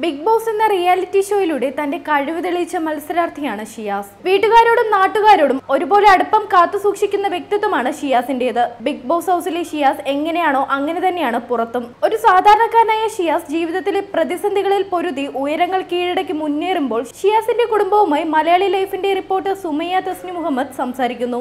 Big Boss എന്ന reality ഷോയിലൂടെ തന്റെ കഴിവ് തെളിയിച്ച മത്സരാർത്ഥിയാണ് ഷിയാസ് വീട്ടുകാരോടും നാട്ടുകാരോടും ഒരുപോലെ അടുപ്പം കാത്തു സൂക്ഷിക്കുന്ന വ്യക്തിത്വമാണ് ഷിയാസിന്റേത് ബിഗ് ബോസ് ഹൗസിലെ ഷിയാസ് എങ്ങനെയാണോ അങ്ങനെ തന്നെയാണ് പുറത്തും ഒരു സാധാരണക്കാരനായ ഷിയാസ് ജീവിതത്തിലെ പ്രതിസന്ധികളിൽ പൊരുതി ഉയരങ്ങൾ കീഴടക്കി മുന്നേറുമ്പോൾ ഷിയാസിന്റെ കുടുംബവുമായി മലയാളി ലൈഫിന്റെ റിപ്പോർട്ടർ സുമയ്യ തസ്നി മുഹമ്മദ് സംസാരിക്കുന്നു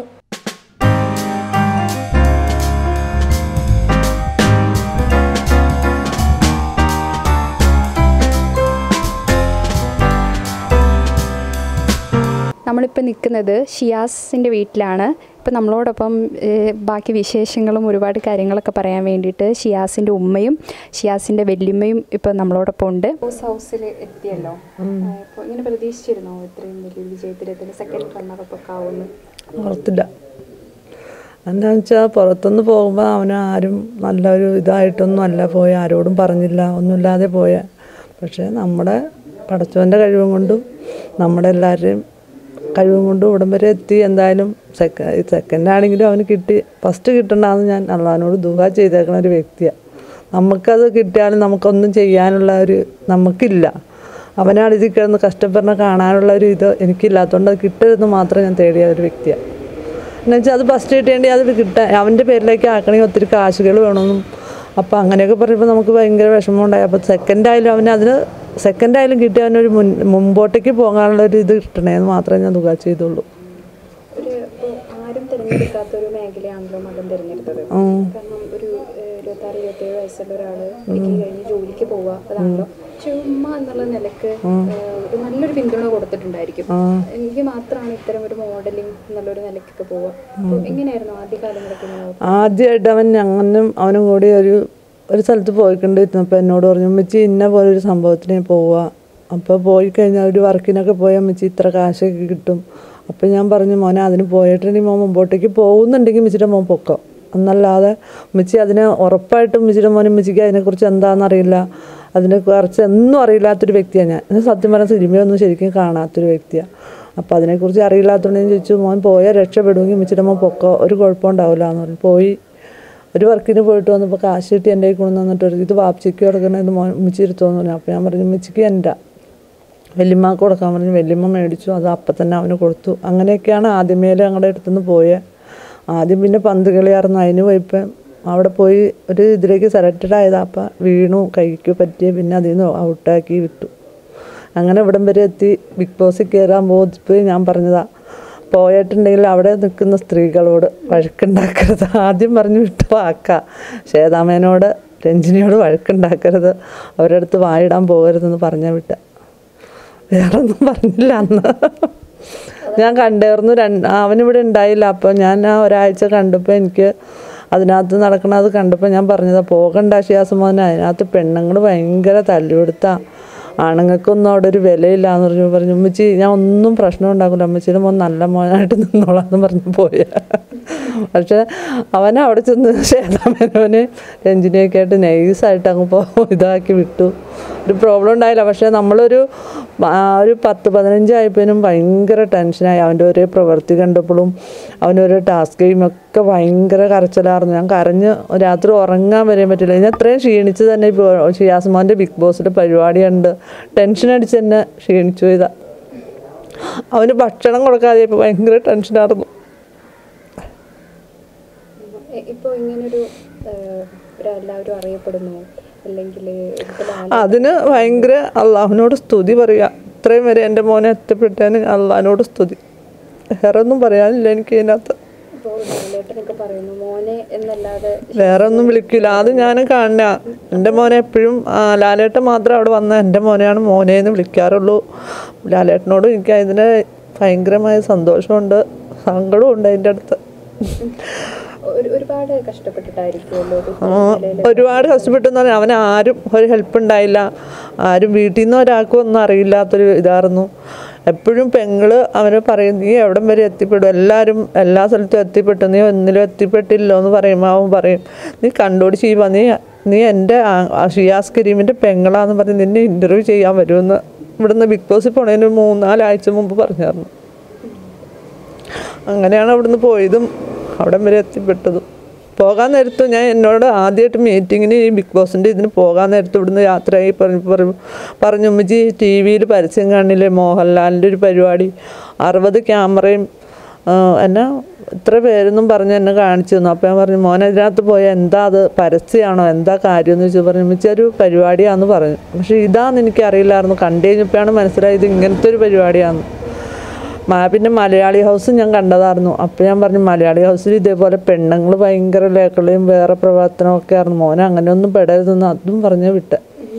നമ്മളിപ്പോൾ നിൽക്കുന്നത് ഷിയാസിൻ്റെ വീട്ടിലാണ് ഇപ്പം നമ്മളോടൊപ്പം ഏഹ്, ബാക്കി വിശേഷങ്ങളും ഒരുപാട് കാര്യങ്ങളൊക്കെ പറയാൻ വേണ്ടിയിട്ട് ഷിയാസിൻ്റെ ഉമ്മയും ഷിയാസിൻ്റെ വല്യമ്മയും ഇപ്പം നമ്മളോടൊപ്പം ഉണ്ട് ഹൗസ് ഹൗസിൽ എത്തിയല്ലോ ഇപ്പോൾ ഇങ്ങനെ പ്രതീക്ഷിച്ചിരുന്നോ ഇത്രയും വലിയൊരു വിജയത്തിലെത്തിന് സെക്കൻഡ് റണ്ണറപ്പ് ഒക്കെ ആവുന്നു ഓർത്തില്ല എന്താണെന്ന് വെച്ചാൽ പുറത്തുനിന്ന് പോകുമ്പോൾ അവന് ആരും നല്ലൊരു ഇതായിട്ടൊന്നും അല്ല പോയ ആരോടും പറഞ്ഞില്ല ഒന്നുമില്ലാതെ പോയ പക്ഷേ നമ്മുടെ പടച്ചവൻ്റെ കഴിവും കൊണ്ടും നമ്മുടെ എല്ലാവരുടെയും കഴിവും കൊണ്ടും ഇവിടം വരെ എത്തി എന്തായാലും സെക്ക സെക്കൻഡ് ആണെങ്കിലും അവന് കിട്ടി ഫസ്റ്റ് കിട്ടണ്ടെന്ന് ഞാൻ അള്ളഹാനോട് ദുഹ ചെയ്തേക്കണ ഒരു വ്യക്തിയാണ് നമുക്കത് കിട്ടിയാലും നമുക്കൊന്നും ചെയ്യാനുള്ള ഒരു നമുക്കില്ല അവനാണ് ഇതിൽ കിടന്ന് കഷ്ടപ്പെടുന്ന കാണാനുള്ള ഒരു ഇത് എനിക്കില്ലാത്തതുകൊണ്ട് അത് കിട്ടരുതെന്ന് മാത്രം ഞാൻ തേടിയ ഒരു വ്യക്തിയാണ് എന്നുവെച്ചാൽ അത് ഫസ്റ്റ് കിട്ടേണ്ടി അത് കിട്ടാൻ അവൻ്റെ പേരിലേക്ക് ആക്കണമെങ്കിൽ ഒത്തിരി കാശുകൾ വേണമെന്നും അപ്പോൾ അങ്ങനെയൊക്കെ പറയുമ്പോൾ നമുക്ക് ഭയങ്കര വിഷമം ഉണ്ടായി അപ്പോൾ സെക്കൻഡ് ആയാലും അവന് അതിന് സെക്കൻഡ് ആയാലും കിട്ടി അവനൊരു മുൻ മുമ്പോട്ടേക്ക് പോകാനുള്ള ഒരു ഇത് കിട്ടണേന്ന് മാത്രമേ ഞാൻ തുക ചെയ്തുള്ളൂ ഒരു ഇപ്പോൾ ആരും തിരഞ്ഞെടുക്കാത്ത ഒരു മേഖലയാണല്ലോ മകൻ തിരഞ്ഞെടുത്തത് ഉം. കാരണം ഒരു ഇരുപത്തി ആറ് ഇരുപത്തേഴ് വയസ്സുള്ള ഒരാള് ഡിഗ്രി കഴിഞ്ഞ് ജോലിക്ക് പോവുക അതാണല്ലോ പക്ഷെ ഉമ്മ എന്നുള്ള നിലക്ക് ഏഹ്, ഒരു നല്ലൊരു പിന്തുണ കൊടുത്തിട്ടുണ്ടായിരിക്കും എനിക്ക് മാത്രമാണ് ഇത്തരം ഒരു മോഡലിംഗ് എന്നുള്ളൊരു നിലക്കൊക്കെ പോവുക അപ്പോൾ എങ്ങനെയായിരുന്നു ആദ്യ കാലങ്ങളൊക്കെ ഇങ്ങനെ ആദ്യമായിട്ട് അവൻ ഞങ്ങളും അവനും കൂടി ഒരു ഒരു സ്ഥലത്ത് പോയിക്കൊണ്ടിരുന്നപ്പോൾ എന്നോട് പറഞ്ഞു അമ്മച്ചി ഇന്ന പോലെ ഒരു സംഭവത്തിന് പോവുക അപ്പോൾ പോയി കഴിഞ്ഞാൽ ഒരു വർക്കിനൊക്കെ പോയാൽ അമ്മച്ചി ഇത്ര കാശൊക്കെ കിട്ടും അപ്പോൾ ഞാൻ പറഞ്ഞു മോനെ അതിന് പോയിട്ടുണ്ടെങ്കിൽ മോൻ മുമ്പോട്ടേക്ക് പോകുന്നുണ്ടെങ്കിൽ അമ്മച്ചിയുടെ മോൻ പൊക്കോ എന്നല്ലാതെ അമ്മച്ചി അതിന് ഉറപ്പായിട്ടും അമ്മച്ചിയുടെ മോനും അമ്മച്ചിക്ക് അതിനെക്കുറിച്ച് എന്താണെന്നറിയില്ല അതിനെ കുറിച്ച് ഒന്നും അറിയില്ലാത്തൊരു വ്യക്തിയാണ് ഞാൻ ഞാൻ സത്യം പറഞ്ഞ സിനിമയൊന്നും ശരിക്കും കാണാത്തൊരു വ്യക്തിയാണ് അപ്പോൾ അതിനെക്കുറിച്ച് അറിയില്ലാത്തതുകൊണ്ട് ഞാൻ ചോദിച്ചു മോൻ പോയാൽ രക്ഷപ്പെടുമെങ്കിൽ അമ്മച്ചിയുടെ മോൻ പൊക്കോ ഒരു കുഴപ്പമുണ്ടാവില്ല എന്ന് പറഞ്ഞു പോയി ഒരു വർക്കിന് പോയിട്ട് വന്നപ്പോൾ കാശ് കിട്ടി എൻ്റെ കയ്യിൽ കൊണ്ടു വന്നിട്ട് ഒരു ഇത് വാപ്പിച്ചിക്ക് കൊടുക്കണ ഇത് മോൻ ഉമ്മച്ചി എടുത്തോന്ന് പറഞ്ഞു അപ്പോൾ ഞാൻ പറഞ്ഞു ഉമ്മച്ചിക്ക് എൻ്റെ വല്യമ്മക്ക് കൊടുക്കാൻ പറഞ്ഞു വല്യമ്മ മേടിച്ചു അത് അപ്പം തന്നെ അവന് കൊടുത്തു അങ്ങനെയൊക്കെയാണ് ആദ്യമേലെ ഞങ്ങളുടെ അടുത്തുനിന്ന് പോയത് ആദ്യം പിന്നെ പന്ത് കളിയായിരുന്നു അതിന് പോയപ്പം അവിടെ പോയി ഒരു ഇതിലേക്ക് സെലക്റ്റഡ് ആയതാ അപ്പം വീണു കൈക്ക് പറ്റിയ പിന്നെ അതിൽ നിന്ന് ഔട്ടാക്കി വിട്ടു അങ്ങനെ ഇവിടം വരെ എത്തി ബിഗ് ബോസിൽ കയറാൻ പോയി ഞാൻ പറഞ്ഞതാ പോയിട്ടുണ്ടെങ്കിൽ അവിടെ നിൽക്കുന്ന സ്ത്രീകളോട് വഴക്കുണ്ടാക്കരുത് ആദ്യം പറഞ്ഞു വിട്ടു വാക്ക ശ്വേതാമേനോട് രഞ്ജിനിയോട് വഴക്കുണ്ടാക്കരുത് അവരുടെ അടുത്ത് വായിടാൻ പോകരുതെന്ന് പറഞ്ഞ വിട്ട വേറെ ഒന്നും പറഞ്ഞില്ല അന്ന് ഞാൻ കണ്ടായിരുന്നു രണ്ട് അവനിവിടെ ഉണ്ടായില്ല അപ്പോൾ ഞാൻ ആ ഒരാഴ്ച കണ്ടപ്പോൾ എനിക്ക് അതിനകത്ത് നടക്കണത് കണ്ടപ്പോൾ ഞാൻ പറഞ്ഞതാ പോകണ്ട ഷിയാസമോനെ അതിനകത്ത് പെണ്ണുങ്ങൾ ഭയങ്കര തല്ലുകൊടുത്താ ആണുങ്ങൾക്കൊന്നും അവിടെ ഒരു വിലയില്ല എന്ന് പറഞ്ഞു പറഞ്ഞു ഉമ്മച്ചി ഞാൻ ഒന്നും പ്രശ്നം ഉണ്ടാക്കില്ല അമ്മച്ചിയുടെ മോൻ നല്ല മോനായിട്ട് നിന്നോളാം എന്ന് പറഞ്ഞു പോയ പക്ഷെ അവൻ അവിടെ ചെന്ന് ശ്വേതാമേനോനെ രഞ്ജിനിയൊക്കെ ആയിട്ട് നൈസായിട്ട് അങ്ങ് പോ ഇതാക്കി വിട്ടു ഒരു പ്രോബ്ലം ഉണ്ടായില്ല പക്ഷേ നമ്മളൊരു ആ, ഒരു പത്ത് പതിനഞ്ചായപ്പോഴും ഭയങ്കര ടെൻഷനായി അവൻ്റെ ഒരേ പ്രവൃത്തി കണ്ടപ്പോഴും അവനൊരു ടാസ്ക് ചെയ്യുമൊക്കെ ഭയങ്കര കരച്ചിലായിരുന്നു ഞാൻ കരഞ്ഞ് രാത്രി ഉറങ്ങാൻ വരാൻ പറ്റില്ല ഞാൻ അത്രയും ക്ഷീണിച്ച് തന്നെ ഇപ്പോൾ ഷിയാസ്മാൻ്റെ ബിഗ് ബോസിൻ്റെ പരിപാടിയുണ്ട് ടെൻഷൻ അടിച്ച് തന്നെ ക്ഷീണിച്ചു ഇതാ അവന് ഭക്ഷണം കൊടുക്കാതെ ഇപ്പോൾ ഭയങ്കര ടെൻഷനായിരുന്നു ഇപ്പോൾ ഇങ്ങനൊരു ഏഹ്, ഒരു എല്ലാവരും അറിയപ്പെടുന്നു അല്ലെങ്കിൽ അതിന് ഭയങ്കര അള്ളാഹുവിനോട് സ്തുതി പറയുക ഇത്രയും വരെ എൻ്റെ മോനെ എത്തിപ്പെട്ടതിന് അള്ളാഹിനോട് സ്തുതി വേറെ ഒന്നും പറയാനില്ല എനിക്ക് ഇതിനകത്ത് ഇപ്പോൾ ലാലേട്ടനൊക്കെ പറയുന്നു മോനെ എന്നല്ലാതെ വേറെ ഒന്നും വിളിക്കില്ല അത് ഞാൻ കാണുക എൻ്റെ മോനെ എപ്പോഴും ആ, ലാലേട്ടൻ മാത്രം അവിടെ വന്ന എൻ്റെ മോനെയാണ് മോനെ എന്ന് വിളിക്കാറുള്ളൂ ലാലേട്ടനോട് എനിക്ക് അതിന് ഭയങ്കരമായ സന്തോഷമുണ്ട് സങ്കടമുണ്ട് അതിൻ്റെ അടുത്ത് ഒരു ഒരുപാട് കഷ്ടപ്പെട്ടിട്ടായിരിക്കുമല്ലോ ഇത് ആ, ഒരുപാട് കഷ്ടപ്പെട്ടെന്ന് പറഞ്ഞാൽ അവന് ആരും ഒരു ഹെൽപ്പ് ഉണ്ടായില്ല ആരും വീട്ടിൽ നിന്ന് ഒരാൾക്കും ഒന്നും അറിയില്ലാത്തൊരു ഇതായിരുന്നു എപ്പോഴും പെങ്ങള് അവന് പറയും നീ എവിടം വരെ എത്തിപ്പെടും എല്ലാവരും എല്ലാ സ്ഥലത്തും എത്തിപ്പെട്ടു നീ ഒന്നിലും എത്തിപ്പെട്ടില്ലോ എന്ന് പറയുമ്പോൾ അവൻ പറയും നീ കണ്ടോടി ചെയ്യുക നീ നീ എൻ്റെ ആ- ആ ഷിയാസ് കരീമിൻ്റെ പെങ്ങളാന്ന് പറഞ്ഞ് നിന്നെ ഇൻ്റർവ്യൂ ചെയ്യാൻ വരുമെന്ന് ഇവിടുന്ന് ബിഗ് ബോസിൽ പോണതിന് ഒരു മൂന്നാലാഴ്ച മുമ്പ് പറഞ്ഞായിരുന്നു അങ്ങനെയാണ് അവിടുന്ന് പോയതും അവിടം വരെ എത്തിപ്പെട്ടതും പോകാൻ നേരത്ത് ഞാൻ എന്നോട് ആദ്യമായിട്ട് മീറ്റിങ്ങിന് ഈ ബിഗ് ബോസിൻ്റെ ഇതിന് പോകാൻ നേരത്ത് ഇവിടുന്ന് യാത്രയായി പറഞ്ഞു പറഞ്ഞു പറഞ്ഞു ഉമ്മച്ചി ടി വിയിൽ പരസ്യം കാണില്ലേ മോഹൻലാലിൻ്റെ ഒരു പരിപാടി അറുപത് ക്യാമറയും ആ, എന്നെ ഇത്ര പേരൊന്നും പറഞ്ഞ് എന്നെ കാണിച്ചു തന്നു അപ്പോൾ ഞാൻ പറഞ്ഞു മോനെ ഇതിനകത്ത് പോയാൽ എന്താ അത് പരസ്യമാണോ എന്താ കാര്യം എന്ന് ചോദിച്ചു പറഞ്ഞു ഉമ്മച്ചി ഒരു പരിപാടിയാണെന്ന് പറഞ്ഞു പക്ഷേ ഇതാന്ന് എനിക്ക് അറിയില്ലായിരുന്നു കണ്ടു കഴിഞ്ഞപ്പോഴാണ് മനസ്സിലായത് ഇങ്ങനത്തെ ഒരു പരിപാടിയാണെന്ന് മാ- പിന്നെ മലയാളി ഹൗസ് ഞാൻ കണ്ടതായിരുന്നു അപ്പോൾ ഞാൻ പറഞ്ഞു മലയാളി ഹൗസിൽ ഇതേപോലെ പെണ്ണുങ്ങൾ ഭയങ്കര ലേക്കളയും വേറെ പ്രവർത്തനമൊക്കെ ആയിരുന്നു മോനെ അങ്ങനെയൊന്നും പെടരുതെന്ന് അതും പറഞ്ഞ് വിട്ടെ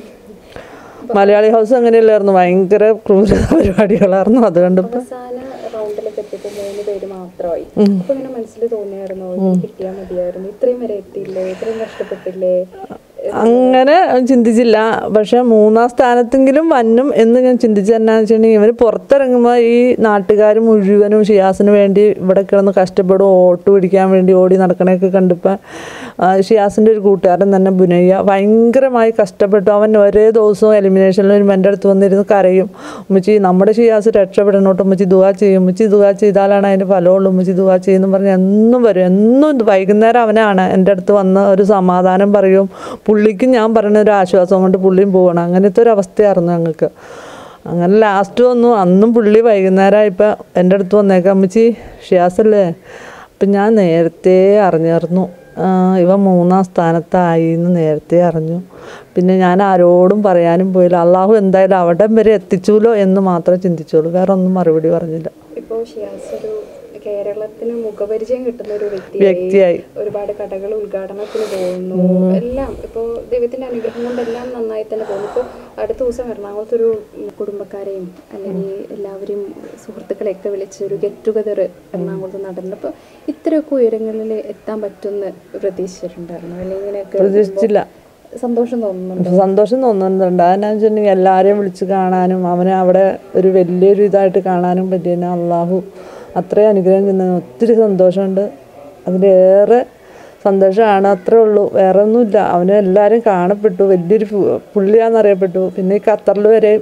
മലയാളി ഹൗസ് അങ്ങനെയല്ലായിരുന്നു ഭയങ്കര ക്രൂര പരിപാടികളായിരുന്നു അത് കണ്ടപ്പോൾ അവസാന റൗണ്ടിലൊക്കെ എത്തിയപ്പോൾ മൂന്ന് പേര് മാത്രമായി അപ്പൊ ഇങ്ങനെ മനസ്സിൽ തോന്നിയായിരുന്നോ കിട്ടിയാൽ മതിയായിരുന്നു ഇത്രയും വരെ എത്തിയില്ലേ ഇത്രയും കഷ്ടപ്പെട്ടില്ലേ അങ്ങനെ ചിന്തിച്ചില്ല പക്ഷെ മൂന്നാം സ്ഥാനത്തെങ്കിലും വന്നും എന്ന് ഞാൻ ചിന്തിച്ചെന്നാന്ന് വെച്ചിട്ടുണ്ടെങ്കിൽ ഇവർ പുറത്തിറങ്ങുമ്പോൾ ഈ നാട്ടുകാർ മുഴുവനും ഷിയാസിന് വേണ്ടി ഇവിടെ കിടന്ന് കഷ്ടപ്പെടും ഓട്ട് പിടിക്കാൻ വേണ്ടി ഓടി നടക്കണയൊക്കെ കണ്ടപ്പോൾ ഷിയാസിൻ്റെ ഒരു കൂട്ടുകാരൻ തന്നെ ബുനയ്യ ഭയങ്കരമായി കഷ്ടപ്പെട്ടു അവൻ ഒരേ ദിവസവും എലിമിനേഷനിൽ വരുമ്പോൾ എൻ്റെ അടുത്ത് വന്നിരുന്ന് കരയും ഉമ്മച്ചി നമ്മുടെ ഷിയാസ് രക്ഷപ്പെടണോട്ട് ഉമ്മച്ചി ദുവാ ചെയ്യും ഉമ്മച്ചി ദുവാ ചെയ്താലാണ് അതിന് ഫലമുള്ളൂ ഉമ്മച്ചി ദുവാ ചെയ്യുന്നു പറഞ്ഞ് എന്നും വരും എന്നും ഇത് വൈകുന്നേരം അവനാണ് എൻ്റെ അടുത്ത് വന്ന് ഒരു സമാധാനം പറയും പുള്ളിക്കും ഞാൻ പറയുന്ന ഒരു ആശ്വാസം കൊണ്ട് പുള്ളിയും പോകണം അങ്ങനത്തെ ഒരു അവസ്ഥയായിരുന്നു ഞങ്ങൾക്ക് അങ്ങനെ ലാസ്റ്റ് വന്നു അന്നും പുള്ളി വൈകുന്നേരമായപ്പോൾ എൻ്റെ അടുത്ത് വന്നേക്കാം അമ്മച്ചി ഷിയാസല്ലേ അപ്പം ഞാൻ നേരത്തെ അറിഞ്ഞിരുന്നു ആ, ഇവ മൂന്നാം സ്ഥാനത്തായി എന്ന് നേരത്തെ അറിഞ്ഞു പിന്നെ ഞാൻ ആരോടും പറയാനും പോയില്ല അള്ളാഹു എന്തായാലും അവിടം വരെ എത്തിച്ചുല്ലോ എന്ന് മാത്രമേ ചിന്തിച്ചുള്ളൂ വേറെ ഒന്നും മറുപടി പറഞ്ഞില്ല ഇപ്പോ ഷിയാസ് ഒരു കേരളത്തിന് മുഖപരിചയം കിട്ടുന്ന ഒരു വ്യക്തിയായി. ഒരുപാട് കടകൾ ഉദ്ഘാടനത്തിന് പോകുന്നു എല്ലാം ഇപ്പോൾ ദൈവത്തിന്റെ അനുഗ്രഹം കൊണ്ട് എല്ലാം നന്നായി തന്നെ പോകുന്നു ഇപ്പോൾ അടുത്ത ദിവസം എറണാകുളത്ത് ഒരു ഉം, കുടുംബക്കാരെയും അല്ലെങ്കിൽ എല്ലാവരെയും സുഹൃത്തുക്കളെയൊക്കെ വിളിച്ച് ഒരു ഗെറ്റ് ടുഗദർ എറണാകുളത്ത് നടന്നു അപ്പോൾ ഇത്രയൊക്കെ ഉയരങ്ങളിൽ എത്താൻ പറ്റുമെന്ന് പ്രതീക്ഷിച്ചിട്ടുണ്ടായിരുന്നു അല്ലെങ്കിൽ ഇങ്ങനെയൊക്കെ പ്രതീക്ഷിച്ചില്ല സന്തോഷം തോന്നുന്നുണ്ട് സന്തോഷം തോന്നുന്നുണ്ട് അതെന്നാന്ന് വെച്ചിട്ടുണ്ടെങ്കിൽ എല്ലാവരെയും വിളിച്ച് കാണാനും അവനെ അവിടെ ഒരു വലിയൊരു ഇതായിട്ട് കാണാനും പറ്റിയതിന് അള്ളാഹു അത്രയും അനുഗ്രഹം ചെന്ന ഒത്തിരി സന്തോഷമുണ്ട് അതിലേറെ സന്തോഷമാണ് അത്രേ ഉള്ളൂ വേറെ ഒന്നുമില്ല അവനെ എല്ലാവരും കാണപ്പെട്ടു വലിയൊരു പു- പുള്ളിയാണെന്നറിയപ്പെട്ടു പിന്നെ ഈ ഖത്തറിൽ വരെ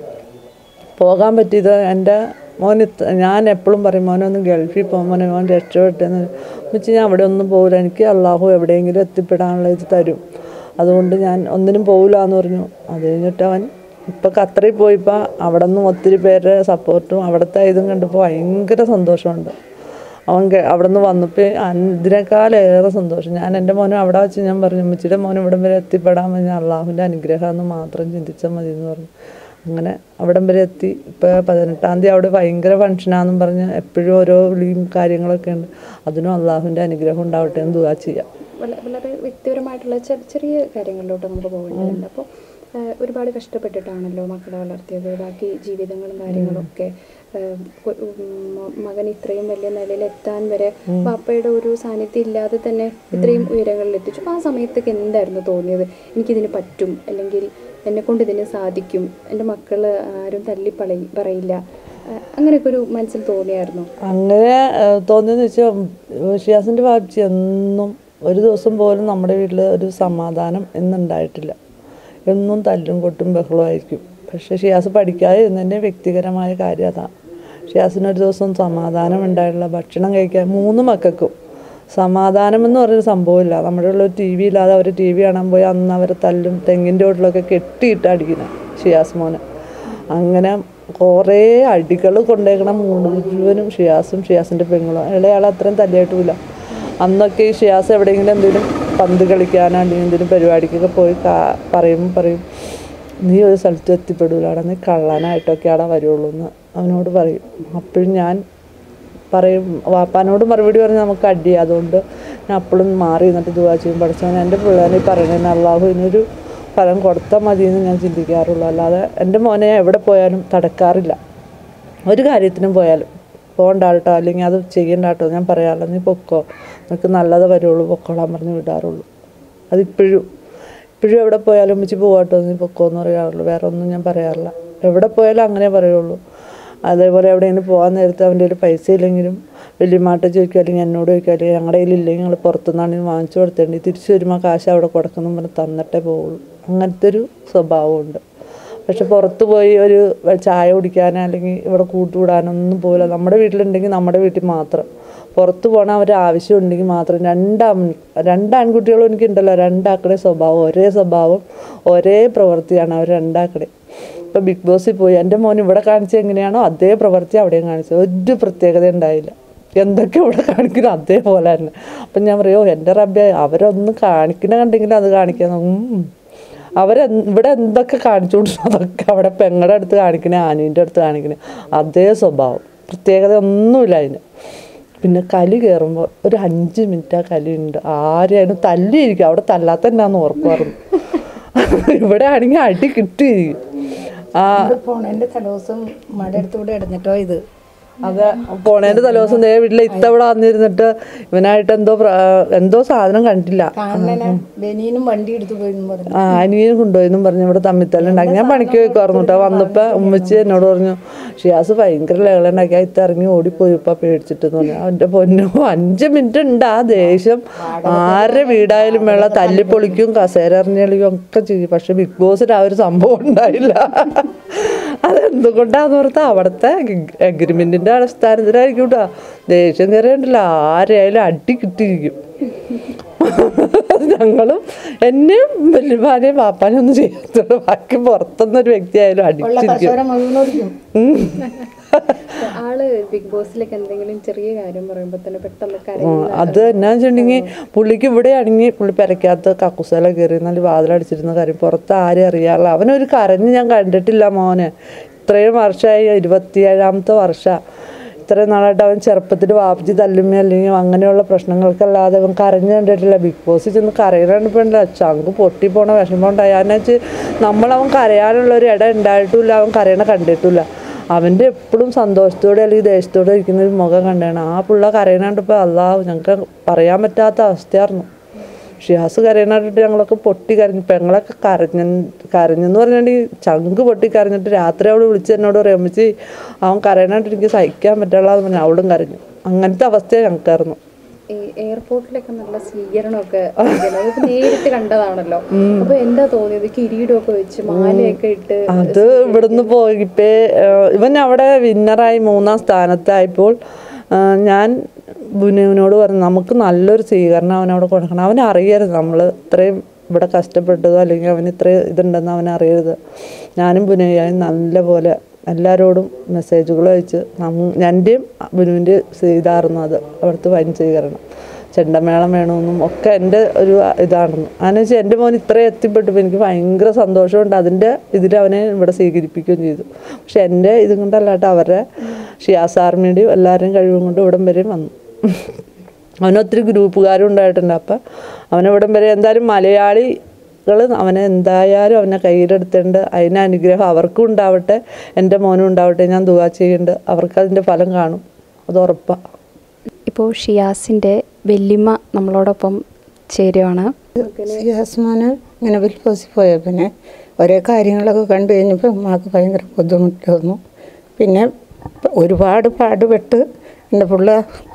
പോകാൻ പറ്റിയത് എൻ്റെ മോൻ ഇത്ര- ഞാൻ എപ്പോഴും പറയും മോനെ ഒന്ന് ഗൾഫിൽ പോകും മോനെ മോൻ രക്ഷപ്പെട്ടെന്ന് വെച്ച് ഞാൻ അവിടെ ഒന്നും പോകില്ല എനിക്ക് അള്ളാഹു എവിടെയെങ്കിലും എത്തിപ്പെടാനുള്ള ഇത് തരും അതുകൊണ്ട് ഞാൻ ഒന്നിനും പോകില്ല എന്ന് പറഞ്ഞു അത് കഴിഞ്ഞിട്ട് അവൻ ഇപ്പോൾ ഖത്തറിൽ പോയിപ്പോൾ അവിടെ നിന്നും ഒത്തിരി പേരുടെ സപ്പോർട്ടും അവിടുത്തെ ഇതും കണ്ടപ്പോൾ ഭയങ്കര സന്തോഷമുണ്ട് അവൻ കേ- അവിടെ നിന്ന് വന്നപ്പോൾ ഇതിനേക്കാളേറെ സന്തോഷം ഞാൻ എൻ്റെ മോനെ അവിടെ വെച്ച് ഞാൻ പറഞ്ഞു ഉമ്മച്ചിയുടെ മോൻ ഇവിടം വരെ എത്തിപ്പെടാൻ ഞാൻ അള്ളാഹുവിൻ്റെ അനുഗ്രഹമെന്ന് മാത്രം ചിന്തിച്ചാൽ മതി എന്ന് പറഞ്ഞു അങ്ങനെ അവിടം വരെ എത്തി ഇപ്പോൾ പതിനെട്ടാം തീയതി അവിടെ ഭയങ്കര ഫംഗ്ഷനാണെന്നും പറഞ്ഞ് എപ്പോഴും ഓരോ വിളിയും കാര്യങ്ങളൊക്കെ ഉണ്ട് അതിനും അള്ളാഹുവിൻ്റെ അനുഗ്രഹം ഉണ്ടാവട്ടെ എന്ന് ദുവാ ചെയ്യാം വള- വളരെ വ്യക്തിപരമായിട്ടുള്ള ചെറിയ ചെറിയ കാര്യങ്ങളിലോട്ട് നമുക്ക് പോകേണ്ടതുണ്ട് അപ്പോൾ ഒരുപാട് കഷ്ടപ്പെട്ടിട്ടാണല്ലോ മക്കളെ വളർത്തിയത് ബാക്കി ജീവിതങ്ങളും കാര്യങ്ങളും ഒക്കെ ഏഹ്, കൊ- ഉം, മ- മകൻ ഇത്രയും വലിയ നിലയിൽ എത്താൻ വരെ പാപ്പയുടെ ഒരു സാന്നിധ്യം ഇല്ലാതെ തന്നെ ഇത്രയും ഉയരങ്ങളിൽ എത്തിച്ചു അപ്പോൾ ആ സമയത്തൊക്കെ എന്തായിരുന്നു തോന്നിയത് എനിക്കിതിന് പറ്റും അല്ലെങ്കിൽ എന്നെ കൊണ്ട് ഇതിന് സാധിക്കും എൻ്റെ മക്കൾ ആരും തല്ലി പറയി പറയില്ല ഏഹ്, അങ്ങനെയൊക്കെ ഒരു മനസ്സിൽ തോന്നിയായിരുന്നു അങ്ങനെ ഏഹ്, തോന്നിയെന്ന് വെച്ചാൽ ഷിയാസിൻ്റെ വാപ്ചി എന്നും ഒരു ദിവസം പോലും നമ്മുടെ വീട്ടിൽ ഒരു സമാധാനം എന്നുണ്ടായിട്ടില്ല എന്നും തല്ലും കൊട്ടും ബഹളമായിരിക്കും പക്ഷേ ഷിയാസ് പഠിക്കാതെ ഇരുന്നതിൻ്റെ വ്യക്തിപരമായ കാര്യം അതാണ് ഷിയാസിന് ഒരു ദിവസം സമാധാനം ഉണ്ടായിട്ടില്ല ഭക്ഷണം കഴിക്കാൻ മൂന്ന് മക്കൾക്കും സമാധാനം എന്ന് പറഞ്ഞൊരു സംഭവമില്ല നമ്മുടെ ഉള്ള ടി വി ഇല്ലാതെ അവർ ടി വി കാണാൻ പോയി അന്ന് അവരെ തല്ലും തെങ്ങിൻ്റെ വീട്ടിലൊക്കെ കെട്ടിയിട്ട് അടിക്കുന്നത് ഷിയാസ് മോനെ അങ്ങനെ കുറേ അടികൾ കൊണ്ടേക്കണം മുഴുവനും ഷിയാസും ഷിയാസിൻ്റെ പെങ്ങളും ഇളയാൾ അത്രയും തല്ലിയായിട്ടുമില്ല അന്നൊക്കെ ഈ ഷിയാസ് എവിടെയെങ്കിലും എന്തെങ്കിലും പന്ത് കളിക്കാനോ അല്ലെങ്കിൽ എന്തെങ്കിലും പരിപാടിക്കൊക്കെ പോയി കാ പറയുമ്പോൾ പറയും നീ ഒരു സ്ഥലത്ത് എത്തിപ്പെടൂലാടാ നീ കള്ളനായിട്ടൊക്കെയാടാ വരുള്ളൂ എന്ന് അവനോട് പറയും അപ്പോഴും ഞാൻ പറയും വാപ്പാനോട് മറുപടി പറഞ്ഞ് നമുക്ക് അടി അതുകൊണ്ട് ഞാൻ അപ്പോഴും മാറി നിന്നിട്ട് ദുവാ ചെയ്യും പഠിച്ചവൻ എൻ്റെ പിള്ളേരെ പറയണേന് അള്ളാഹു ഇതിനൊരു ഫലം കൊടുത്താൽ മതി എന്ന് ഞാൻ ചിന്തിക്കാറുള്ളൂ അല്ലാതെ എൻ്റെ മോനെ എവിടെ പോയാലും തടക്കാറില്ല ഒരു കാര്യത്തിനും പോയാലും പോകണ്ട കേട്ടോ അല്ലെങ്കിൽ അത് ചെയ്യണ്ട കേട്ടോ ഞാൻ പറയാറില്ല നീ പൊക്കോ നിനക്ക് നല്ലത് വരുള്ളൂ പൊക്കോളാൻ പറഞ്ഞ് വിടാറുള്ളൂ അതിപ്പോഴും ഇപ്പോഴും എവിടെ പോയാലും ഉമ്മച്ചി പോവാട്ടോ നീ പൊക്കോ എന്ന് പറയാറുള്ളൂ വേറെ ഒന്നും ഞാൻ പറയാറില്ല എവിടെ പോയാലും അങ്ങനെ പറയുള്ളൂ അതേപോലെ എവിടെയെങ്കിലും പോകാൻ നേരത്തെ അവൻ്റെ കയ്യിൽ പൈസ ഇല്ലെങ്കിലും വലിയമാട്ട് ചോദിക്കുക അല്ലെങ്കിൽ എന്നോട് ചോദിക്കുക അല്ലെങ്കിൽ ഞങ്ങളുടെ കയ്യിലില്ലെങ്കിൽ ഞങ്ങൾ പുറത്തുനിന്നാണെങ്കിൽ വാങ്ങിച്ചു കൊടുത്തേണ്ടി തിരിച്ചു വരുമ്പോൾ കാശ് അവിടെ കൊടുക്കുന്നു പറഞ്ഞ് തന്നിട്ടേ പോവുള്ളൂ അങ്ങനത്തെ ഒരു സ്വഭാവമുണ്ട് പക്ഷെ പുറത്ത് പോയി ഒരു ചായ കുടിക്കാനോ അല്ലെങ്കിൽ ഇവിടെ കൂട്ടുകൂടാനോ ഒന്നും പോകില്ല നമ്മുടെ വീട്ടിലുണ്ടെങ്കിൽ നമ്മുടെ വീട്ടിൽ മാത്രം പുറത്ത് പോകണ അവർ ആവശ്യം ഉണ്ടെങ്കിൽ മാത്രം രണ്ടാ രണ്ട് ആൺകുട്ടികളും എനിക്കുണ്ടല്ലോ രണ്ടാക്കടെ സ്വഭാവം ഒരേ സ്വഭാവം ഒരേ പ്രവൃത്തിയാണ് അവർ രണ്ടാക്കടെ ഇപ്പോൾ ബിഗ് ബോസിൽ പോയി എൻ്റെ മോൻ ഇവിടെ കാണിച്ചത് എങ്ങനെയാണോ അതേ പ്രവൃത്തി അവിടെയും കാണിച്ചത് ഒരു പ്രത്യേകത ഉണ്ടായില്ല എന്തൊക്കെ ഇവിടെ കാണിക്കുന്നു അതേപോലെ തന്നെ അപ്പം ഞാൻ പറയോ എൻ്റെ റബ്ബെ അവരൊന്നും കാണിക്കണ കണ്ടെങ്കിൽ അത് കാണിക്കാൻ അവർ ഇവിടെ എന്തൊക്കെ കാണിച്ചു കൊടുത്തു അതൊക്കെ അവിടെ പെങ്ങളുടെ അടുത്ത് കാണിക്കണേ ആനുവിൻ്റെ അടുത്ത് കാണിക്കണേ അതേ സ്വഭാവം പ്രത്യേകത ഒന്നുമില്ല അതിന് പിന്നെ കലി കയറുമ്പോൾ ഒരു അഞ്ച് മിനിറ്റ് ആ കലി ഉണ്ട് ആരെയായാലും തല്ലിയിരിക്കും അവിടെ തല്ലാത്ത എന്നാന്ന് ഉറപ്പായിരുന്നു ഇവിടെ ആണെങ്കിൽ അടി കിട്ടിയിരിക്കും ആ പോണേന്റെ തലേദിവസം മഴ എടുത്തുകൂടെ ഇടന്നിട്ടോ ഇത് അതെ പോണേന്റെ തലേദിവസം ദേ വീട്ടിലെ ഇത്തവിടെ വന്നിരുന്നിട്ട് ഇവനായിട്ട് എന്തോ പ്ര- എന്തോ സാധനം കണ്ടില്ല കാണണേനെ ബനിയനും വണ്ടി എടുത്തു പോയി എന്ന് പറഞ്ഞു ആ അനിയനും കൊണ്ടുപോയെന്നും പറഞ്ഞു ഇവിടെ തമ്മിത്തല്ല ഉണ്ടാക്കി ഞാൻ പണിക്ക് പോയിക്കായിരുന്നു കേട്ടോ വന്നപ്പോൾ ഉമ്മച്ചി എന്നോട് പറഞ്ഞു ഷിയാസ് ഭയങ്കര ലഹളണ്ടാക്കി ആ ഇത്ത ഇറങ്ങി ഓടിപ്പോയി ഇപ്പം പേടിച്ചിട്ടെന്ന് പറഞ്ഞു അവൻ്റെ പൊന്നു അഞ്ച് മിനിറ്റ് ഉണ്ട് ആ ദേഷ്യം ആരുടെ വീടായാലും വേള തല്ലിപ്പൊളിക്കും കസേര എറിഞ്ഞളിക്കും ഒക്കെ ചെയ്യും പക്ഷെ ബിഗ് ബോസിൽ ആ ഒരു സംഭവം ഉണ്ടായില്ല അതെന്തുകൊണ്ടാന്ന് ഓർത്താ അവിടുത്തെ അഗ്രിമെന്റിന്റെ അടിസ്ഥാനത്തിലായിരിക്കും കേട്ടോ ദേഷ്യം കയറിയുണ്ടല്ലോ ആരെയായാലും അടി കിട്ടിയിരിക്കും ഞങ്ങളും എന്നെയും വല്യമാനെയും പാപ്പാനെയും ഒന്നും ചെയ്യാത്തുള്ളൂ ബാക്കി പുറത്തുനിന്നൊരു വ്യക്തിയായാലും ഉള്ള അടിച്ചിരിക്കും കർഷകരെ മുഴുവൻ ഓടിക്കും ആള് ബിഗ് ബോസിലേക്ക് എന്തെങ്കിലും ചെറിയ കാര്യം പറയുമ്പോൾ തന്നെ പെട്ടെന്ന് ആ, കരയും അത് എന്നാന്ന് വെച്ചിട്ടുണ്ടെങ്കിൽ പുള്ളിക്ക് ഇവിടെ ആണെങ്കിൽ പുള്ളി പെരക്കകത്ത് കക്കുസല കയറി എന്നാൽ വാതിലടിച്ചിരുന്ന കാര്യം പുറത്ത് ആരും അറിയാറില്ല അവനൊരു കരഞ്ഞ് ഞാൻ കണ്ടിട്ടില്ല മോനെ ഇത്രയും വർഷമായി ഇരുപത്തിയേഴാമത്തെ വർഷം ഇത്രയും നാളായിട്ട് അവൻ ചെറുപ്പത്തിൽ വാപ്പിച്ച് തല്ലുമ്മ അല്ലെങ്കിൽ അങ്ങനെയുള്ള പ്രശ്നങ്ങൾക്കല്ലാതെ അവൻ കരഞ്ഞു കണ്ടിട്ടില്ല ബിഗ് ബോസിൽ ചെന്ന് കരയണിപ്പോണ്ട ചങ്ക് പൊട്ടിപ്പോണ വിഷമം ഉണ്ടായി കാരണം വെച്ച് നമ്മളവൻ കരയാനുള്ള ഒരു ഇടം ഉണ്ടായിട്ടുമില്ല അവൻ കരയണ കണ്ടിട്ടില്ല അവൻ്റെ എപ്പോഴും സന്തോഷത്തോടെ അല്ലെങ്കിൽ ദേഷ്യത്തോടെ ഇരിക്കുന്ന ഒരു മുഖം കണ്ടാണ് ആ പിള്ള കരയണണ്ടിപ്പോൾ അള്ളാഹു ഞങ്ങൾക്ക് പറയാൻ പറ്റാത്ത അവസ്ഥയായിരുന്നു ഷിയാസ് കരയണാണ്ടിട്ട് ഞങ്ങളൊക്കെ പൊട്ടി കരഞ്ഞു പെങ്ങളൊക്കെ കരഞ്ഞ കരഞ്ഞെന്ന് പറഞ്ഞിട്ടുണ്ടെങ്കിൽ ചങ്ക് പൊട്ടി കരഞ്ഞിട്ട് രാത്രി അവൾ വിളിച്ച് എന്നോട് പറയാൻ വെച്ച് അവൻ കരയണാണ്ടിട്ട് എനിക്ക് സഹിക്കാൻ പറ്റുള്ള പറഞ്ഞു അവളും കരഞ്ഞു അങ്ങനത്തെ അവസ്ഥയാണ് ഞങ്ങൾക്കായിരുന്നു ഈ എയർപോർട്ടിലൊക്കെ നല്ല സ്വീകരണമൊക്കെ നൽകിയല്ലോ. അതിപ്പോ നേരിട്ട് കണ്ടതാണല്ലോ അപ്പൊ എന്താ തോന്നിയത് കിരീടമൊക്കെ വെച്ച് മാലയൊക്കെ ഇട്ട് അത് ഇവിടുന്ന് പോയിപ്പേ ഇവൻ അവിടെ വിന്നറായി മൂന്നാം സ്ഥാനത്തായപ്പോൾ ആ, ഞാൻ ബുനുവിനോട് പറഞ്ഞു നമുക്ക് നല്ലൊരു സ്വീകരണം അവനവിടെ കൊടുക്കണം അവൻ അറിയരുത് നമ്മൾ ഇത്രയും ഇവിടെ കഷ്ടപ്പെട്ടതോ അല്ലെങ്കിൽ അവന് ഇത്രയും ഇതുണ്ടെന്ന് അവൻ അറിയരുത് ഞാനും ബുനുയായും നല്ല പോലെ എല്ലാവരോടും മെസ്സേജുകൾ അയച്ച് നം- എൻ്റെയും ബുനുവിൻ്റെ ഇതായിരുന്നു അത് അവിടുത്തെ വൻ സ്വീകരണം ചെണ്ടമേളം വേണമെന്നും ഒക്കെ എൻ്റെ ഒരു ഇതാണെന്ന് അങ്ങനെ വെച്ചാൽ എൻ്റെ മോൻ ഇത്രയും എത്തിപ്പെട്ടപ്പോൾ എനിക്ക് ഭയങ്കര സന്തോഷമുണ്ട് അതിൻ്റെ ഇതിൽ അവനെ ഇവിടെ സ്വീകരിപ്പിക്കുകയും ചെയ്തു പക്ഷെ എൻ്റെ ഇതും കൊണ്ടല്ലാട്ട് അവരുടെ ഷിയാസ് ആർമിയുടെയും എല്ലാവരുടെയും കഴിവും കൊണ്ട് ഇവിടം വരെയും വന്നു അവനൊത്തിരി ഗ്രൂപ്പുകാരും ഉണ്ടായിട്ടുണ്ട് അപ്പം അവനിവിടം വരെ എന്തായാലും മലയാളികൾ അവനെ എന്തായാലും അവനെ കയ്യിലെടുത്തിട്ടുണ്ട് അതിന് അനുഗ്രഹം അവർക്കും ഉണ്ടാവട്ടെ എൻ്റെ മോനും ഉണ്ടാവട്ടെ ഞാൻ ദുവാ ചെയ്യുന്നുണ്ട് അവർക്ക് അതിൻ്റെ ഫലം കാണും അത് ഉറപ്പാണ് ഇപ്പോൾ ഷിയാസിന്റെ വല്യമ്മ നമ്മളോടൊപ്പം ചേരുവാണ് സിയാസ്മാന് ഇങ്ങനെ ബിഗ് ബോസിൽ പോയ പിന്നെ ഓരോ കാര്യങ്ങളൊക്കെ കണ്ടു കഴിഞ്ഞപ്പോൾ അമ്മക്ക് ഭയങ്കര ബുദ്ധിമുട്ട് വന്നു പിന്നെ ഒരുപാട് പാടുപെട്ട് എൻ്റെ പിള്ള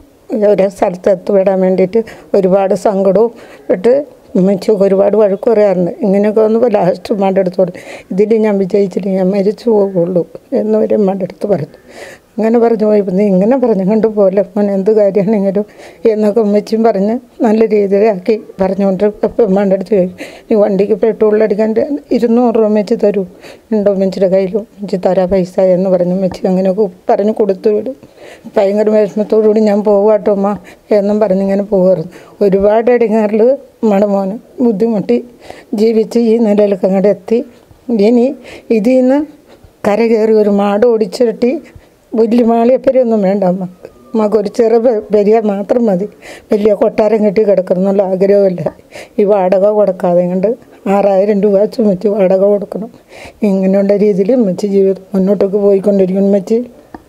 ഓരോ സ്ഥലത്ത് എത്തിവിടാൻ വേണ്ടിയിട്ട് ഒരുപാട് സങ്കടവും പെട്ട് ഉമ്മച്ചൊക്കെ ഒരുപാട് വഴക്ക് പറയാറുണ്ട് ഇങ്ങനെയൊക്കെ വന്നപ്പോൾ ലാസ്റ്റ് ഉമ്മാൻ്റെ അടുത്ത് പറഞ്ഞു ഇതിൽ ഞാൻ വിജയിച്ചില്ല ഞാൻ മരിച്ചു പോകുള്ളൂ എന്ന് വരെ ഉമ്മാൻ്റെ അടുത്ത് പറഞ്ഞു അങ്ങനെ പറഞ്ഞു പോയപ്പോൾ നീ ഇങ്ങനെ പറഞ്ഞു കണ്ടു പോലെ മോൻ എന്ത് കാര്യമാണെങ്കിലും എന്നൊക്കെ ഉമ്മച്ചിയും പറഞ്ഞ് നല്ല രീതിയിലാക്കി പറഞ്ഞുകൊണ്ട് അപ്പം ഉമ്മാൻ്റെ അടുത്ത് ചോദിക്കും നീ വണ്ടിക്ക് പെട്രോൾ അടിക്കാൻ ഇരുന്നൂറ് രൂപ ഉമ്മച്ചി തരൂ ഉണ്ടോ ഉമ്മച്ചിയുടെ കയ്യിലും ഉമ്മച്ചി തരാ പൈസ എന്ന് പറഞ്ഞു ഉമ്മച്ചി അങ്ങനെയൊക്കെ പറഞ്ഞ് കൊടുത്തു വിടും ഭയങ്കര വിഷമത്തോടുകൂടി ഞാൻ പോവാട്ടോ അമ്മ എന്നും പറഞ്ഞിങ്ങനെ പോകുമായിരുന്നു ഒരുപാട് ഇടങ്ങാറിൽ നമ്മുടെ മോന് ബുദ്ധിമുട്ടി ജീവിച്ച് ഈ നിലയിലൊക്കെ അങ്ങോട്ട് എത്തി ഇനി ഇതിൽ നിന്ന് കര കയറി ഒരു മാട് ഓടിച്ചിരട്ടി വലിയ മാളിയപ്പരൊന്നും വേണ്ട അമ്മ അമ്മക്ക് ഒരു ചെറു പെ- പെരിയ മാത്രം മതി വലിയ കൊട്ടാരം കെട്ടി കിടക്കണമെന്നുള്ള ആഗ്രഹമില്ല ഈ വാടക കൊടുക്കാതെ കണ്ട് ആറായിരം രൂപ ചുമച്ച് വാടക കൊടുക്കണം ഇങ്ങനെയുള്ള രീതിയിൽ ഉമ്മച്ചി ജീവിതം മുന്നോട്ടേക്ക് പോയിക്കൊണ്ടിരിക്കുന്നു ഉമ്മച്ചി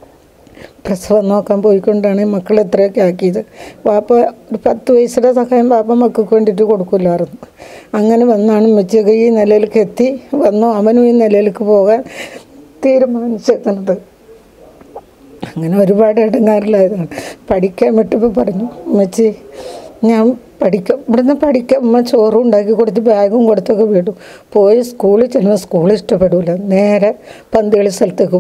പ്രസവം നോക്കാൻ പോയിക്കൊണ്ടാണ് ഈ മക്കളെ ഇത്രയൊക്കെ ആക്കിയത് വാപ്പ ഒരു പത്ത് വയസ്സിലെ സഹായം വാപ്പ മക്കൾക്ക് വേണ്ടിയിട്ട് കൊടുക്കില്ലായിരുന്നു അങ്ങനെ വന്നാണ് ഉമ്മച്ചിയൊക്കെ ഈ നിലയിലേക്ക് എത്തി വന്നു അവനും ഈ നിലയിലേക്ക് പോകാൻ തീരുമാനിച്ചേക്കുന്നത് അങ്ങനെ ഒരുപാട് ഇടങ്ങാറിലായതാണ് പഠിക്കാൻ വിട്ടപ്പോൾ പറഞ്ഞു ഉമ്മച്ചി ഞാൻ പഠിക്കാം ഇവിടുന്ന് പഠിക്കാം ഉമ്മ ചോറും ഉണ്ടാക്കി കൊടുത്ത് ബാഗും കൊടുത്തൊക്കെ വിടും പോയി സ്കൂളിൽ ചെല്ലുമ്പോൾ സ്കൂൾ ഇഷ്ടപ്പെടില്ല നേരെ പന്തുകളി സ്ഥലത്തേക്ക് പോകും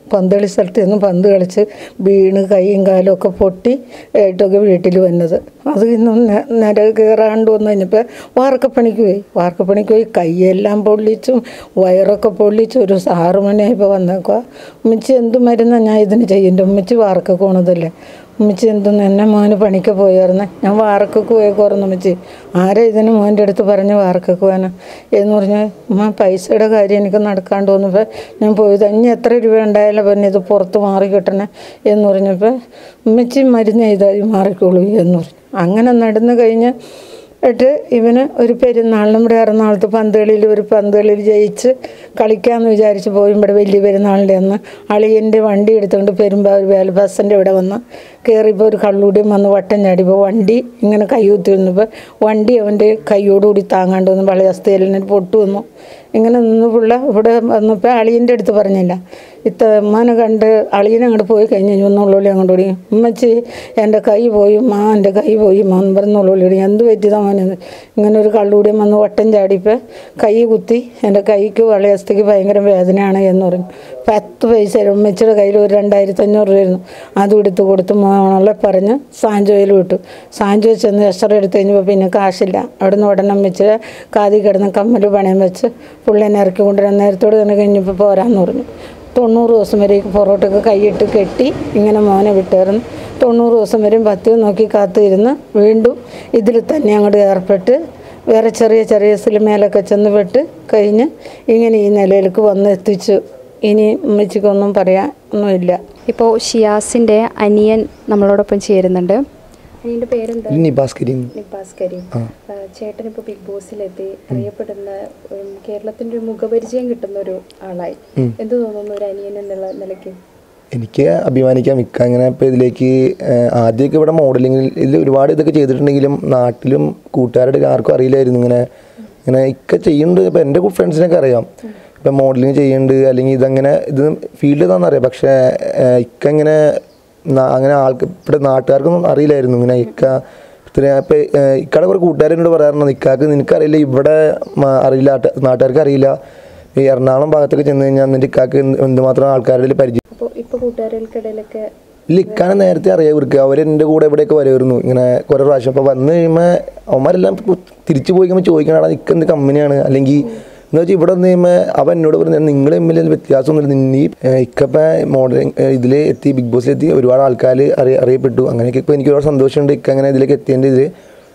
പന്തളി സ്ഥലത്ത് നിന്ന് പന്ത് കളിച്ച് വീണ് കൈയും കാലും ഒക്കെ പൊട്ടി ആയിട്ടൊക്കെ വീട്ടിൽ വന്നത് അത് ഇന്നും നെ- നിര കയറാണ്ട് വന്നു കഴിഞ്ഞപ്പോൾ വാർക്കപ്പണിക്ക് പോയി വാർക്കപ്പണിക്ക് പോയി കൈയെല്ലാം പൊള്ളിച്ചും വയറൊക്കെ പൊള്ളിച്ചും ഒരു ആറ് മണിയായപ്പോൾ വന്നേക്കുക ഉമ്മച്ചി എന്ത് മരുന്നാണ് ഞാൻ ഇതിന് ചെയ്യണ്ട ഉമ്മച്ചി വാർക്കൊക്കെ പോണതല്ലേ ഉമ്മച്ചി എന്തെന്ന് എന്നെ മോന് പണിക്ക് പോയായിരുന്നെ ഞാൻ വാർക്കൊക്കെ പോയേക്കോർന്നു ഉമ്മച്ചി ആരാ ഇതിന് മോൻ്റെ അടുത്ത് പറഞ്ഞ് വാർക്കൊക്കെ പോകാനാ എന്ന് പറഞ്ഞ് ഉമ്മ പൈസയുടെ കാര്യം എനിക്ക് നടക്കാണ്ട് വന്നപ്പോൾ ഞാൻ പോയത് ഇനി എത്ര രൂപ ഉണ്ടായാലും പിന്നെ ഇത് പുറത്ത് മാറി കിട്ടണേ എന്ന് പറഞ്ഞപ്പോൾ ഉമ്മച്ചി മരുന്ന് ചെയ്താൽ മാറിക്കോളൂ എന്ന് പറഞ്ഞു അങ്ങനെ നടന്നു കഴിഞ്ഞ് എന്നിട്ട് ഇവന് ഒരു പെരുന്നാളിന് നമ്മുടെ എറണാകുളത്ത് പന്തുകളിൽ ഒരു പന്തുകളിൽ ജയിച്ച് കളിക്കാമെന്ന് വിചാരിച്ച് പോയി ഇവിടെ വലിയ പെരുന്നാളിൻ്റെ അന്ന് അളിയൻ്റെ വണ്ടി എടുത്തുകൊണ്ട് പെരുമ്പാവൂർ വേല ബസ്സിൻ്റെ ഇവിടെ വന്ന് കയറിയപ്പോൾ ഒരു കള്ളുകൂടിയും വന്ന് വട്ടം ചാടിയപ്പോൾ വണ്ടി ഇങ്ങനെ കൈ കുത്തി വന്നപ്പോൾ വണ്ടി അവൻ്റെ കൈയോടുകൂടി താങ്ങാണ്ട് വന്നു വളയസ്ഥയിൽ പൊട്ടു വന്നു ഇങ്ങനെ നിന്ന് പിള്ള ഇവിടെ വന്നപ്പോൾ അളിയൻ്റെ അടുത്ത് പറഞ്ഞില്ല ഇത്ത ഉമ്മാനെ കണ്ട് അളിയനെ അങ്ങോട്ട് പോയി കഴിഞ്ഞ് ഒന്നുള്ളി അങ്ങോട്ട് ഓടി ഉമ്മച്ചി എൻ്റെ കൈ പോയി മാ എൻ്റെ കൈ പോയി മാ എന്ന് പറഞ്ഞുള്ളി ഓടി എന്ത് പറ്റിയതാ മോനെ ഇങ്ങനെ ഒരു കള്ളുകൂടിയും വന്ന് വട്ടം ചാടിയപ്പോൾ കൈ കുത്തി എൻ്റെ കൈക്ക് വളയസ്ഥയ്ക്ക് ഭയങ്കര വേദനയാണ് എന്ന് പറഞ്ഞു പത്ത് പൈസ ഉമ്മച്ചിയുടെ കയ്യിൽ ഒരു രണ്ടായിരത്തി അഞ്ഞൂറ് രൂപയായിരുന്നു അതും എടുത്ത് കൊടുത്ത് മോളെ പറഞ്ഞ് സാഞ്ചോയിൽ വിട്ടു സാഞ്ചോ ചെന്ന് എക്സ്റേ എടുത്ത് കഴിഞ്ഞപ്പോൾ പിന്നെ കാശില്ല അവിടുന്ന് ഉടനെ അമ്മച്ചിയുടെ കാതിൽ കിടന്ന് കമ്മൽ പണയം വെച്ച് പുള്ളിനെ ഇറക്കി കൊണ്ടുവരാൻ നേരത്തോട് തന്നെ കഴിഞ്ഞപ്പോൾ പോരാന്ന് പറഞ്ഞു തൊണ്ണൂറ് ദിവസം വരെ പുറകോട്ടൊക്കെ കൈയിട്ട് കെട്ടി ഇങ്ങനെ മോനെ വിട്ടായിരുന്നു തൊണ്ണൂറ് ദിവസം വരെയും പത്തിയും നോക്കി കാത്തിരുന്ന് വീണ്ടും ഇതിൽ തന്നെ അങ്ങോട്ട് ഏർപ്പെട്ട് വേറെ ചെറിയ ചെറിയ സിനിമയിലൊക്കെ ചെന്ന് പെട്ട് കഴിഞ്ഞ് ഇങ്ങനെ ഈ നിലയിലേക്ക് വന്ന് എത്തിച്ചു ഇനി ഉമ്മച്ചിക്കൊന്നും പറയാൻ ഒന്നുമില്ല ഇപ്പോൾ ഷിയാസിൻ്റെ അനിയൻ നമ്മളോടൊപ്പം ചേരുന്നുണ്ട് അനിയൻ്റെ പേരെന്താ നിബാസ് കരീം നിബാസ് കരീം ചേട്ടൻ ഇപ്പോൾ ബിഗ് ബോസിലെത്തി അറിയപ്പെടുന്ന ഉം, കേരളത്തിൻ്റെ ഒരു മുഖപരിചയം കിട്ടുന്ന ഒരു ആളായി എന്ത് തോന്നുന്നു ഒരു അനിയൻ എന്നുള്ള നിലയ്ക്ക് എനിക്ക് അഭിമാനിക്കാം മിക്ക ഇങ്ങനെ ഇപ്പോൾ ഇതിലേക്ക് ഏഹ്, ആദ്യമൊക്കെ ഇവിടെ മോഡലിങ്ങിൽ ഇതിൽ ഒരുപാട് ഇതൊക്കെ ചെയ്തിട്ടുണ്ടെങ്കിലും നാട്ടിലും കൂട്ടുകാരുടെ ആർക്കും അറിയില്ലായിരുന്നു ഇങ്ങനെ ഇങ്ങനെ ഇക്ക ചെയ്യുന്നുണ്ട് ഇപ്പോൾ എൻ്റെ ഫ്രണ്ട്സിനൊക്കെ അറിയാം ഇപ്പം മോഡലിങ് ചെയ്യുന്നുണ്ട് അല്ലെങ്കിൽ ഇതങ്ങനെ ഇത് ഫീൽഡ് ഏതാണെന്ന് അറിയാം പക്ഷേ ഏഹ്, ഇക്ക ഇങ്ങനെ നാ- അങ്ങനെ ആൾക്ക് ഇവിടെ നാട്ടുകാർക്കൊന്നും അറിയില്ലായിരുന്നു ഇങ്ങനെ ഇക്ക ഇത്ര ഇപ്പം ഇക്കടെ കുറേ കൂട്ടുകാരോട് പറയാറുണ്ട് ഇക്കാക്ക് നിനക്കറിയില്ല ഇവിടെ മ- അറിയില്ല നാട്ട- നാട്ടുകാർക്ക് അറിയില്ല ഈ എറണാകുളം ഭാഗത്തൊക്കെ ചെന്ന് കഴിഞ്ഞാൽ നിന്റെ ഇക്കാക്ക് എന്ത് എന്തുമാത്രം ആൾക്കാരുടെ ഇടയിൽ പരിചയം അപ്പോൾ ഇപ്പോൾ കൂട്ടുകാരികൾക്കിടയിലൊക്കെ ഇല്ല ഇക്കാനെ നേരത്തെ അറിയാം ഇവർക്ക് അവരെൻ്റെ കൂടെ എവിടെയൊക്കെ വരുമായിരുന്നു ഇങ്ങനെ കുറേ പ്രാവശ്യം അപ്പോൾ വന്നു കഴിയുമ്പോൾ അവന്മാരെല്ലാം ഇപ്പൊ തിരിച്ചു പോയി കഴിയുമ്പോൾ ചോദിക്കണടാ നിൽക്ക് എന്ത് കമ്പനിയാണ് അല്ലെങ്കിൽ എന്ന് വെച്ചാൽ ഇവിടെ വന്ന് കഴിയുമ്പോൾ അവൻ എന്നോട് പറഞ്ഞു നിങ്ങൾ തമ്മിൽ വ്യത്യാസമൊന്നുമില്ല നീ ഇക്കപ്പം മോഡലിംഗ് ഇതിൽ എത്തി ബിഗ് ബോസിലെത്തി ഒരുപാട് ആൾക്കാർ അറിയ അറിയപ്പെട്ടു അങ്ങനെയൊക്കെ ഇപ്പോൾ എനിക്ക് ഒരുപാട് സന്തോഷമുണ്ട് ഇക്ക അങ്ങനെ ഇതിലേക്ക് എത്തിയതിൻ്റെ ഇതിൽ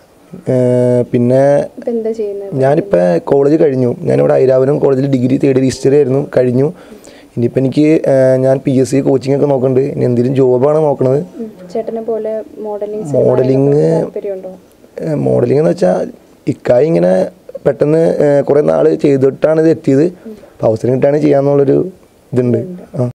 പിന്നെ ഇപ്പം എന്താ ചെയ്യുന്നത് ഞാനിപ്പോൾ കോളേജ് കഴിഞ്ഞു ഞാനിവിടെ ഐരാവരം കോളേജിൽ ഡിഗ്രി തേർഡ് ഹിസ്റ്ററി ആയിരുന്നു കഴിഞ്ഞു ഇനിയിപ്പോൾ എനിക്ക് ഏഹ്, ഞാൻ പി എസ് സി കോച്ചിങ് ഒക്കെ നോക്കുന്നുണ്ട് ഇനി എന്തെങ്കിലും ജോബാണ് നോക്കണത് ഉം. ചേട്ടനെ പോലെ മോഡലിംഗ് മോഡലിംഗ് താല്പര്യമുണ്ടോ മോഡലിംഗ് എന്ന് വെച്ചാൽ ഇക്കായി ഇങ്ങനെ പെട്ടെന്ന് ഏഹ്, കുറേ നാൾ ചെയ്തിട്ടാണ് ഇത് എത്തിയത് അപ്പോൾ അവസരം കിട്ടാണ് ചെയ്യാന്നുള്ളൊരു ഇതുണ്ട് ആ